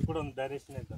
ಕೂಡ ಒಂದು ಡೈರೆಕ್ಷನ್ ಇದೆ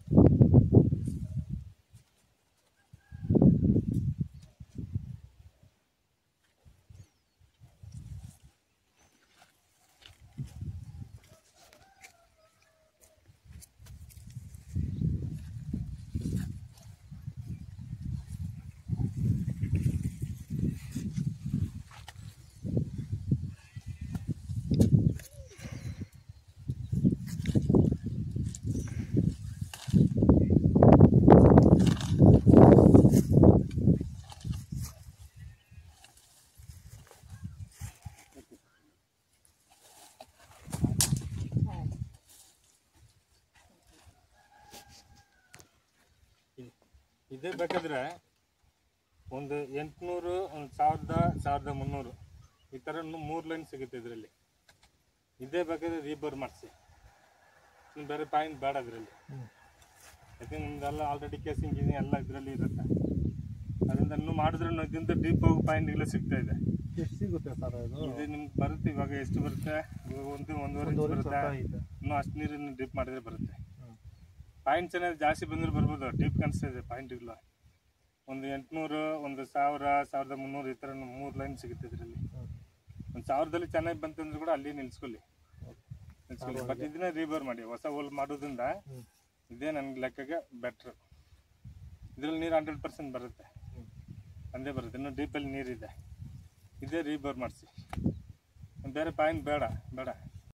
ಇದೇ ಬೇಕಾದ್ರೆ ಒಂದು ಎಂಟುನೂರು ಒಂದು ಸಾವಿರದ ಸಾವಿರದ ಮುನ್ನೂರು ಈ ಥರ ಮೂರು ಲೈನ್ ಸಿಗುತ್ತೆ ಇದರಲ್ಲಿ ಇದೇ ಬೇಕಾದ್ರೆ ರೀಬರ್ ಮಾಡಿಸಿ ಇನ್ನು ಬೇರೆ ಪಾಯಿಂಟ್ ಬೇಡ ಅದರಲ್ಲಿ ಯಾಕಂದ್ರೆ ನಿಮ್ದೆಲ್ಲ ಆಲ್ರೆಡಿ ಕೇಸಿಂಗ್ ಇದೆ ಎಲ್ಲ ಇದರಲ್ಲಿ ಇರುತ್ತೆ ಅದರಿಂದ ಇನ್ನೂ ಮಾಡಿದ್ರೆ ಇದರಿಂದ ಡೀಪ್ ಹೋಗೋ ಪಾಯಿಂಟ್ಗಳು ಸಿಗ್ತಾ ಇದೆ ಎಷ್ಟು ಸಿಗುತ್ತೆ ಸರ್ ಇದು ಇದು ನಿಮ್ಗೆ ಬರುತ್ತೆ ಇವಾಗ ಎಷ್ಟು ಬರುತ್ತೆ ಇವಾಗ ಒಂದು ಒಂದೂವರೆ ಇಂಚ್ ಒಂದೂವರೆ ಬರುತ್ತೆ ಸಾವಿರ ಇದೆ ಇನ್ನೂ ಅಷ್ಟು ನೀರನ್ನು ಡ್ರಿಪ್ ಮಾಡಿದ್ರೆ ಬರುತ್ತೆ ಹ್ಮ್. ಪಾಯಿಂಟ್ಸ್ ಏನಾದ್ರು ಜಾಸ್ತಿ ಬಂದ್ರೆ ಬರ್ಬೋದು ಡೀಪ್ ಕಾಣಿಸ್ತಾ ಇದೆ ಪಾಯಿಂಟ್ಗಳು ಒಂದು ಎಂಟುನೂರು ಒಂದು ಸಾವಿರ ಸಾವಿರದ ಮುನ್ನೂರು ಈ ಥರ ಮೂರು ಲೈನ್ ಸಿಗುತ್ತೆ ಇದರಲ್ಲಿ ಹ್ಮ್. ಒಂದು ಸಾವಿರದಲ್ಲಿ ಚೆನ್ನಾಗಿ ಬಂತಂದ್ರೆ ಕೂಡ ಅಲ್ಲಿ ನಿಲ್ಸ್ಕೊಳ್ಳಿ ನಿಲ್ಸ್ಕೊಳ್ಳಿ ಬಟ್ ಇದನ್ನೇ ರೀಬರ್ ಮಾಡಿ ಹೊಸ ಹೋಲ್ ಮಾಡೋದ್ರಿಂದ ಹ್ಮ್. ಇದೇ ನನಗೆ ಲೆಕ್ಕಗೆ ಬೆಟ್ರ್ ಇದರಲ್ಲಿ ನೀರು ಹಂಡ್ರೆಡ್ ಪರ್ಸೆಂಟ್ ಬರುತ್ತೆ ಹ್ಮ್. ಒಂದೇ ಬರುತ್ತೆ ಇನ್ನು ಡೀಪಲ್ಲಿ ನೀರಿದೆ ಇದೇ ರೀಬರ್ ಮಾಡಿಸಿ ಬೇರೆ ಪಾಯಿಂಟ್ ಬೇಡ ಬೇಡ